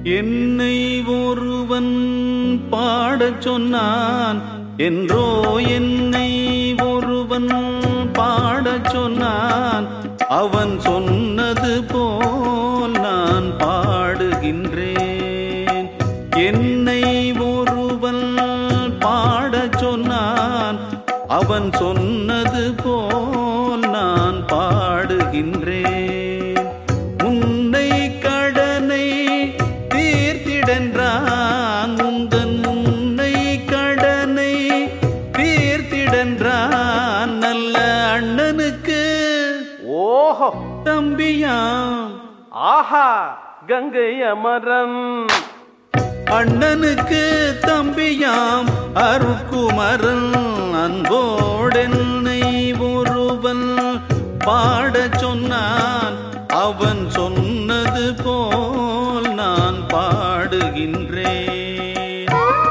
என்னை ஒருவன் பாடச் சொன்னான் என்றோ என்னை ஒருவன் பாடச் சொன்னான் அவன் சொன்னது போல் நான் பாடுகின்றேன் என்னை ஒருவன் பாடச் சொன்னான் அவன் சொன்னது போல் நான் பாடுகின்றேன் உன்னை கடனை தீர்த்திடன்றான் உந்தன் உன்னை கடனை தீர்த்திடன்றான் நல்ல அண்ணனுக்கு ஓஹோ தம்பியாம் ஆஹா கங்கை அமரன் அண்ணனுக்கு தம்பியாம் அருக்குமரன் அன்போடென்னை ஒருவன் பாடச் சொன்னான் அவன் சொன்னது போல் நான் பாடுகின்றேன்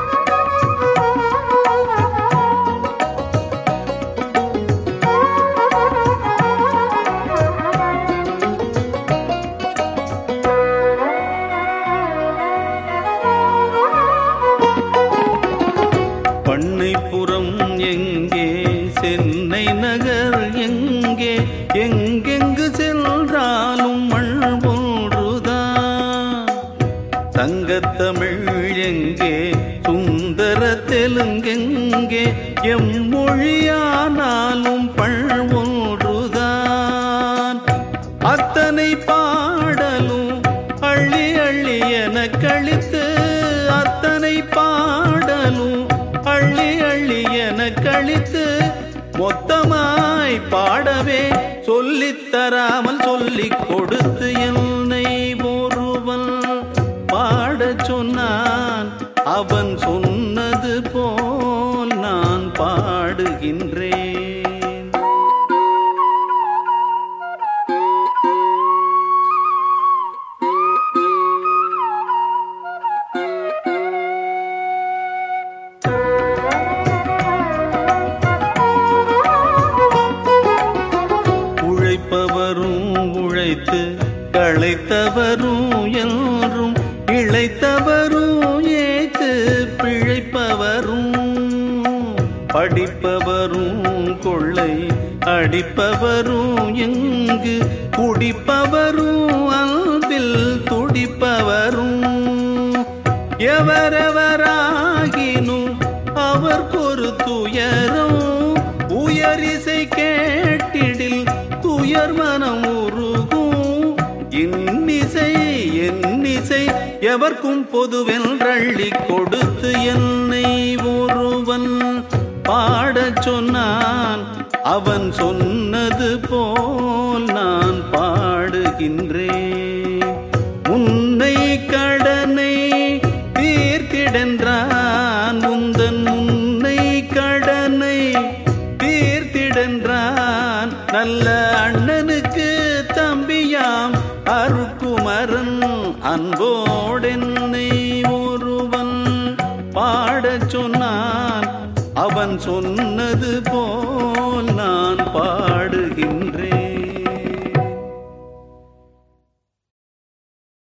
பண்ணைப்புறம் எங்கே சென்னை நகர் எங்கே எங்கெங்கு சென்றாலும் மண் ஒன்றுதான் தங்கத்தமிழ் எங்கே சுந்தர தெலுங்கெங்கே எம்மொழியானாலும் பள் ஒன்றுதான் அத்தனை பாடலும் அள்ளி அள்ளி என கழித்து அத்தனை பாடலும் அள்ளி அள்ளி என கழித்து மொத்தமாய் பாடவே சொல்லித் தராமல் சொல்லிக் கொடுத்து என்னை ஒருவன் பாடச் சொன்னான் அவன் சொன்னது போல் நான் பாடுகின்றேன் உழைப்பவரும் உழைத்து களைத்தவரும் என்றும் இழைத்தவரும் ஏத்து பிழைப்பவரும் படிப்பவரும் கொள்ளை அடிப்பவரும் எங்கு குடிப்பவரும் அன்பில் துடிப்பவரும் எவரெவராகினும் அவர்க்கொரு துயரம் உயரிசை கேட்டிடில் துயர் மனம் உருகும் இன்னிசை என்னிசை எவர்க்கும் பொதுவென்றள்ளி கொடுத்து என்னை ஒருவன் பாடச் சொன்னான் அவன் சொன்னது போல் நான் பாடுகின்றேன் உன்னை கடனை தீர்த்திடன்றான் உந்தன் உன்னை கடனை தீர்த்திடன்றான் நல்ல அண்ணனுக்கு தம்பியாம் அருக்குமரன் அன்போடென்னை ஒருவன் பாடச் சொன்னான் அவன் சொன்னது போல் நான் பாடு